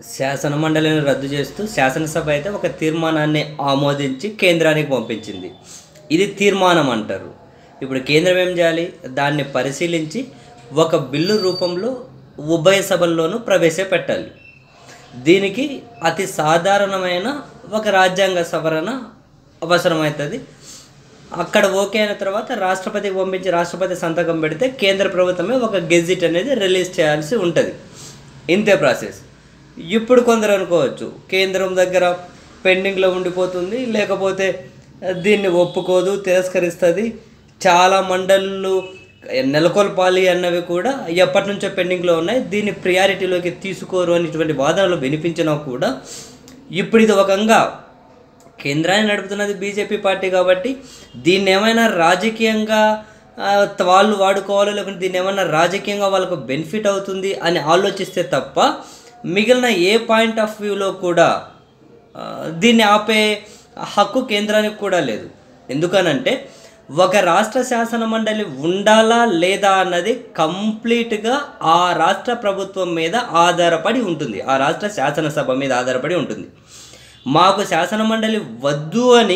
శాసన మండలిని రద్దు చేస్తూ శాసనసభ అయితే ఒక తీర్మానాన్ని ఆమోదించి కేంద్రానికి పంపించింది ఇది తీర్మానం అంటారు ఇప్పుడు కేంద్రం ఏం చేయాలి దాన్ని పరిశీలించి ఒక బిల్లు రూపంలో ఉభయ సభల్లోనూ ప్రవేశపెట్టాలి దీనికి అతి సాధారణమైన ఒక రాజ్యాంగ సవరణ అవసరమవుతుంది అక్కడ ఓకే అయిన తర్వాత రాష్ట్రపతికి పంపించి రాష్ట్రపతి సంతకం పెడితే కేంద్ర ప్రభుత్వమే ఒక గెజిట్ అనేది రిలీజ్ చేయాల్సి ఉంటుంది ఇంతే ప్రాసెస్ ఇప్పుడు కొందరు అనుకోవచ్చు కేంద్రం దగ్గర పెండింగ్లో ఉండిపోతుంది లేకపోతే దీన్ని ఒప్పుకోదు తిరస్కరిస్తుంది చాలా మండళ్ళు నెలకొల్పాలి అన్నవి కూడా ఎప్పటి నుంచో పెండింగ్లో ఉన్నాయి దీన్ని ప్రియారిటీలోకి తీసుకోరు అనేటువంటి వాదనలు వినిపించినా కూడా ఇప్పుడు ఇది ఒకంగా కేంద్రాన్ని నడుపుతున్నది బీజేపీ పార్టీ కాబట్టి దీన్ని ఏమైనా రాజకీయంగా ఆ, వాళ్ళు వాడుకోవాలో లేకుంటే దీన్ని ఏమైనా రాజకీయంగా వాళ్ళకు బెనిఫిట్ అవుతుంది అని ఆలోచిస్తే తప్ప మిగిలిన ఏ పాయింట్ ఆఫ్ వ్యూలో కూడా ఆ, దీన్ని ఆపే హక్కు కేంద్రానికి కూడా లేదు ఎందుకనంటే ఒక రాష్ట్ర శాసన మండలి ఉండాలా లేదా అన్నది కంప్లీట్గా ఆ రాష్ట్ర ప్రభుత్వం మీద ఆధారపడి ఉంటుంది ఆ రాష్ట్ర శాసనసభ మీద ఆధారపడి ఉంటుంది మాకు శాసన మండలి వద్దు అని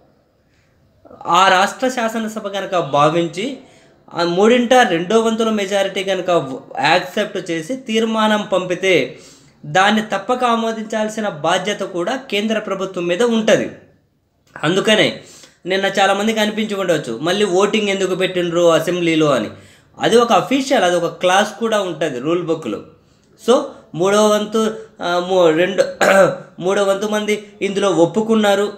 ఆ రాష్ట్ర శాసనసభ కనుక భావించి ఆ మూడింట రెండో వంతుల మెజారిటీ కనుక యాక్సెప్ట్ చేసి తీర్మానం పంపితే దాన్ని తప్పక ఆమోదించాల్సిన బాధ్యత కూడా కేంద్ర ప్రభుత్వం మీద ఉంటుంది అందుకనే నిన్న చాలామందికి అనిపించి ఉండవచ్చు మళ్ళీ ఓటింగ్ ఎందుకు పెట్టిండ్రు అసెంబ్లీలో అని అది ఒక అఫీషియల్ అది ఒక క్లాస్ కూడా ఉంటుంది రూల్ బుక్లో సో మూడో వంతు ఆ, మూ- రెండు మూడో వంతు మంది ఇందులో ఒప్పుకున్నారు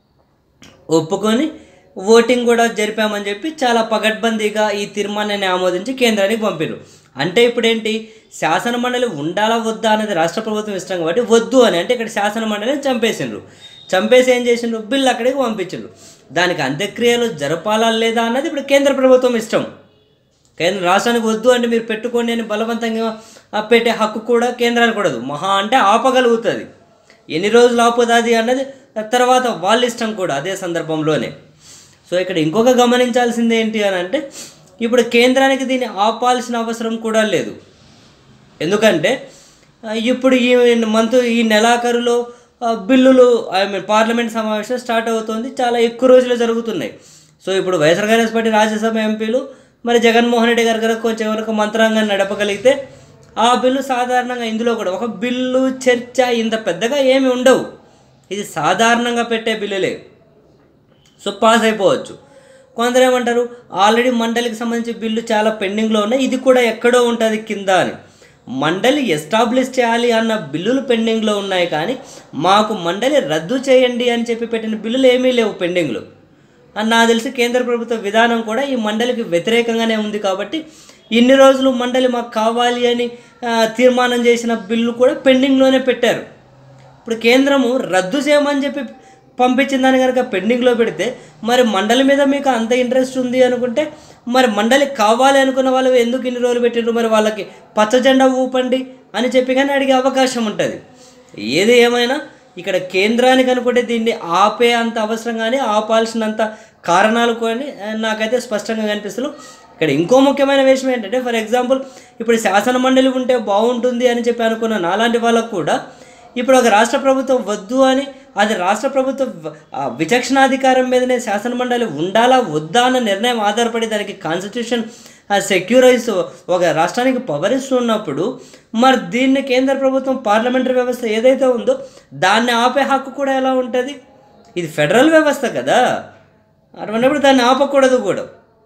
ఒప్పుకొని ఓటింగ్ కూడా జరిపామని చెప్పి చాలా పగడ్బందీగా ఈ తీర్మానాన్ని ఆమోదించి కేంద్రానికి పంపారు అంటే ఇప్పుడు ఏంటి శాసన మండలి ఉండాలా వద్దా అనేది రాష్ట్ర ప్రభుత్వం ఇష్టం కాబట్టి వద్దు అని అంటే ఇక్కడ శాసన మండలిని చంపేసిండ్రు చంపేసి ఏం చేసిండ్రు బిల్లు అక్కడికి పంపించిండ్రు దానికి అంత్యక్రియలు జరపాలా లేదా అన్నది ఇప్పుడు కేంద్ర ప్రభుత్వం ఇష్టం కేంద్ర రాష్ట్రానికి వద్దు అంటే మీరు పెట్టుకోండి అని బలవంతంగా ఆ, పెట్టే హక్కు కూడా కేంద్రానికి కూడదు మహా అంటే ఆపగలుగుతుంది ఎన్ని రోజులు ఆపుతుంది అన్నది తర్వాత వాళ్ళ ఇష్టం కూడా అదే సందర్భంలోనే సో ఇక్కడ ఇంకొక గమనించాల్సింది ఏంటి అని అంటే ఇప్పుడు కేంద్రానికి దీన్ని ఆపాల్సిన అవసరం కూడా లేదు ఎందుకంటే ఆ, ఇప్పుడు ఈ మంత్ ఈ నెలాఖరులో ఆ, బిల్లులు ఐ మీన్ పార్లమెంట్ సమావేశం స్టార్ట్ అవుతుంది చాలా ఎక్కువ రోజులు జరుగుతున్నాయి సో ఇప్పుడు వైఎస్ఆర్ కాంగ్రెస్ పార్టీ రాజ్యసభ ఎంపీలు మరి జగన్మోహన్ రెడ్డి గారి గారు కొంచెం వరకు మంత్రాంగాన్ని నడపగలిగితే ఆ బిల్లు సాధారణంగా ఇందులో కూడా ఒక బిల్లు చర్చ ఇంత పెద్దగా ఏమి ఉండవు ఇది సాధారణంగా పెట్టే బిల్లులే సో పాస్ అయిపోవచ్చు కొందరు ఏమంటారు ఆల్రెడీ మండలికి సంబంధించి బిల్లు చాలా పెండింగ్లో ఉన్నాయి ఇది కూడా ఎక్కడో ఉంటుంది కింద అని మండలి ఎస్టాబ్లిష్ చేయాలి అన్న బిల్లులు పెండింగ్లో ఉన్నాయి కానీ మాకు మండలి రద్దు చేయండి అని చెప్పి పెట్టిన బిల్లులు ఏమీ లేవు పెండింగ్లో అని నాకు తెలిసి కేంద్ర ప్రభుత్వ విధానం కూడా ఈ మండలికి వ్యతిరేకంగానే ఉంది కాబట్టి ఇన్ని రోజులు మండలి మాకు కావాలి అని ఆ, తీర్మానం చేసిన బిల్లు కూడా పెండింగ్లోనే పెట్టారు ఇప్పుడు కేంద్రము రద్దు చేయమని చెప్పి పంపించిన దాన్ని కనుక పెండింగ్లో పెడితే మరి మండలి మీద మీకు అంత ఇంట్రెస్ట్ ఉంది అనుకుంటే మరి మండలి కావాలి అనుకున్న వాళ్ళు ఎందుకు ఇన్ని రోజులు పెట్టిండ్రు మరి వాళ్ళకి పచ్చ జెండా ఊపండి అని చెప్పి కానీ అడిగే అవకాశం ఉంటుంది ఏది ఏమైనా ఇక్కడ కేంద్రానికి అనుకుంటే దీన్ని ఆపే అంత అవసరం కానీ ఆపాల్సినంత కారణాలు కానీ ఆ, నాకైతే స్పష్టంగా కనిపిస్తున్నాయి ఇక్కడ ఇంకో ముఖ్యమైన విషయం ఏంటంటే ఫర్ ఎగ్జాంపుల్ ఇప్పుడు శాసన మండలి ఉంటే బాగుంటుంది అని చెప్పి అనుకున్న నాలాంటి వాళ్ళకు కూడా ఇప్పుడు ఒక రాష్ట్ర ప్రభుత్వం వద్దు అని అది రాష్ట్ర ప్రభుత్వ వ- ఆ విచక్షణాధికారం మీదనే శాసన మండలి ఉండాలా వద్దా అన్న నిర్ణయం ఆధారపడి దానికి కాన్స్టిట్యూషన్ సెక్యూరైజ్ ఒక రాష్ట్రానికి పవర్ ఇస్తున్నప్పుడు మరి దీన్ని కేంద్ర ప్రభుత్వం పార్లమెంటరీ వ్యవస్థ ఏదైతే ఉందో దాన్ని ఆపే హక్కు కూడా ఎలా ఉంటుంది ఇది ఫెడరల్ వ్యవస్థ కదా అటువంటిప్పుడు దాన్ని ఆపకూడదు కూడా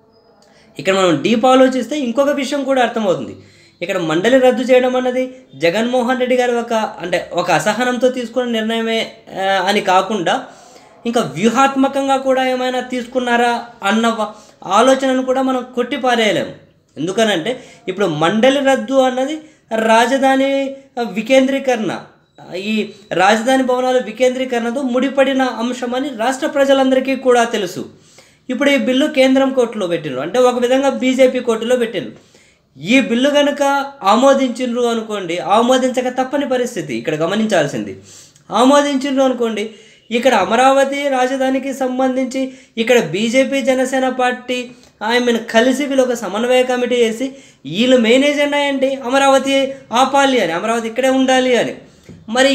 ఇక్కడ మనం డీప్ ఆలోచిస్తే ఇంకొక విషయం కూడా అర్థమవుతుంది ఇక్కడ మండలి రద్దు చేయడం అన్నది జగన్మోహన్ రెడ్డి గారు ఒక అంటే ఒక అసహనంతో తీసుకున్న నిర్ణయమే ఆ, అని కాకుండా ఇంకా వ్యూహాత్మకంగా కూడా ఏమైనా తీసుకున్నారా అన్న వ- ఆలోచనను కూడా మనం కొట్టిపారేయలేము ఎందుకనంటే ఇప్పుడు మండలి రద్దు అన్నది రాజధాని వికేంద్రీకరణ ఈ రాజధాని భవనాల వికేంద్రీకరణతో ముడిపడిన అంశమని రాష్ట్ర ప్రజలందరికీ కూడా తెలుసు ఇప్పుడు ఈ బిల్లు కేంద్రం కోర్టులో పెట్టిండ్రు అంటే ఒక విధంగా బీజేపీ కోర్టులో పెట్టిండ్రు ఈ బిల్లు కనుక ఆమోదించిండ్రు అనుకోండి ఆమోదించక తప్పని పరిస్థితి ఇక్కడ గమనించాల్సింది ఆమోదించిండ్రు అనుకోండి ఇక్కడ అమరావతి రాజధానికి సంబంధించి ఇక్కడ BJP Janasena party I mean కలిసి వీళ్ళు ఒక సమన్వయ కమిటీ చేసి వీళ్ళు మెయిన్ ఎజెండా ఏంటి అమరావతి ఆపాలి అని అమరావతి ఇక్కడే ఉండాలి అని మరి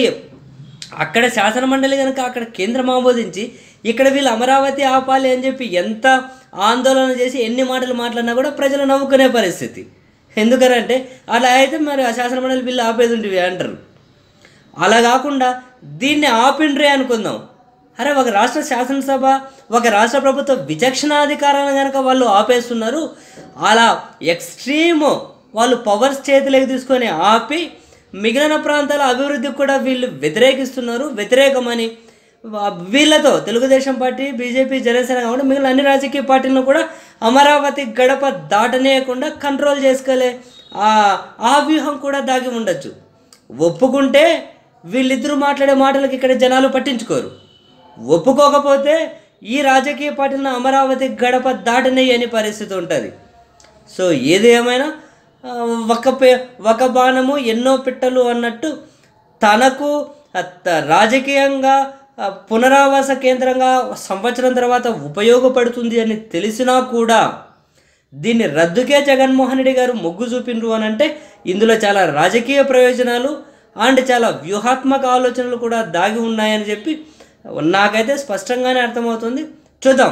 అక్కడ శాసనమండలి కనుక అక్కడ కేంద్రం ఆమోదించి ఇక్కడ వీళ్ళు అమరావతి ఆపాలి అని చెప్పి ఎంత ఆందోళన చేసి ఎన్ని మాటలు మాట్లాడినా కూడా ప్రజలు నవ్వుకునే పరిస్థితి ఎందుకనంటే అలా అయితే మరి ఆ శాసనమండలి బిల్లు ఆపేది ఉంటుంది అంటారు అలా కాకుండా దీన్ని ఆపిండ్రే అనుకుందాం అరే ఒక రాష్ట్ర శాసనసభ ఒక రాష్ట్ర ప్రభుత్వ విచక్షణాధికారాలను కనుక వాళ్ళు ఆపేస్తున్నారు అలా ఎక్స్ట్రీమ్ వాళ్ళు పవర్స్ చేతిలోకి తీసుకొని ఆపి మిగిలిన ప్రాంతాల అభివృద్ధికి కూడా వీళ్ళు వ్యతిరేకిస్తున్నారు వ్యతిరేకమని వా- వీళ్ళతో తెలుగుదేశం పార్టీ బీజేపీ జనసేన కాకుండా మిగిలిన అన్ని రాజకీయ పార్టీలను కూడా అమరావతి గడప దాటనేయకుండా కంట్రోల్ చేసుకోలే ఆ- ఆ వ్యూహం కూడా దాగి ఉండొచ్చు ఒప్పుకుంటే వీళ్ళిద్దరూ మాట్లాడే మాటలకి ఇక్కడ జనాలు పట్టించుకోరు ఒప్పుకోకపోతే ఈ రాజకీయ పార్టీలను అమరావతి గడప దాటనేయని పరిస్థితి ఉంటుంది సో ఏది ఏమైనా ఆ, ఒక పే ఒక బాణము ఎన్నో పిట్టలు అన్నట్టు తనకు ఆ, త- రాజకీయంగా ఆ, పునరావాస కేంద్రంగా సంవత్సరం తర్వాత ఉపయోగపడుతుంది అని తెలిసినా కూడా దీన్ని రద్దుకే జగన్మోహన్ రెడ్డి గారు మొగ్గు చూపిండ్రు అని అంటే ఇందులో చాలా రాజకీయ ప్రయోజనాలు అండ్ చాలా వ్యూహాత్మక ఆలోచనలు కూడా దాగి ఉన్నాయని చెప్పి నాకైతే స్పష్టంగానే అర్థమవుతుంది చూద్దాం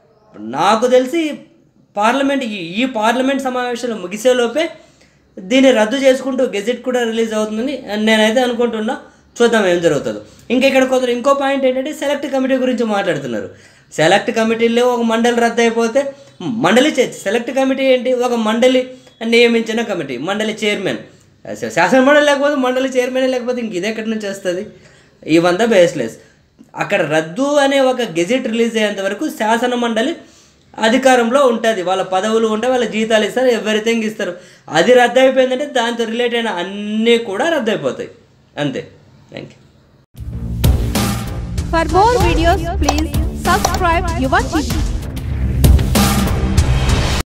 నాకు తెలిసి పార్లమెంట్ ఈ ఈ పార్లమెంట్ సమావేశాలు ముగిసేలోపే దీన్ని రద్దు చేసుకుంటూ గెజెట్ కూడా రిలీజ్ అవుతుందని నేనైతే అనుకుంటున్నా చూద్దాం ఏం జరుగుతుందో ఇంకా ఇక్కడ కొందరు ఇంకో పాయింట్ ఏంటంటే సెలెక్ట్ కమిటీ గురించి మాట్లాడుతున్నారు సెలెక్ట్ కమిటీలో ఒక మండలి రద్దు అయిపోతే మండలి చే- సెలెక్ట్ కమిటీ ఏంటి ఒక మండలి నియమించిన కమిటీ మండలి చైర్మన్ శాసన మండలి లేకపోతే మండలి చైర్మన్ లేకపోతే ఇంక ఇది ఎక్కడి నుంచి వస్తుంది ఇవంతా బేస్లెస్ అక్కడ రద్దు అనే ఒక గెజెట్ రిలీజ్ అయ్యేంత వరకు శాసన మండలి అధికారంలో ఉంటుంది వాళ్ళ పదవులు ఉంటాయి వాళ్ళ జీతాలు ఇస్తారు ఎవ్రీథింగ్ ఇస్తారు అది రద్దు అయిపోయిందంటే దాంతో రిలేట్ అయిన అన్నీ కూడా రద్దు అయిపోతాయి అంతే thank you For more videos, please subscribe Yuva TV.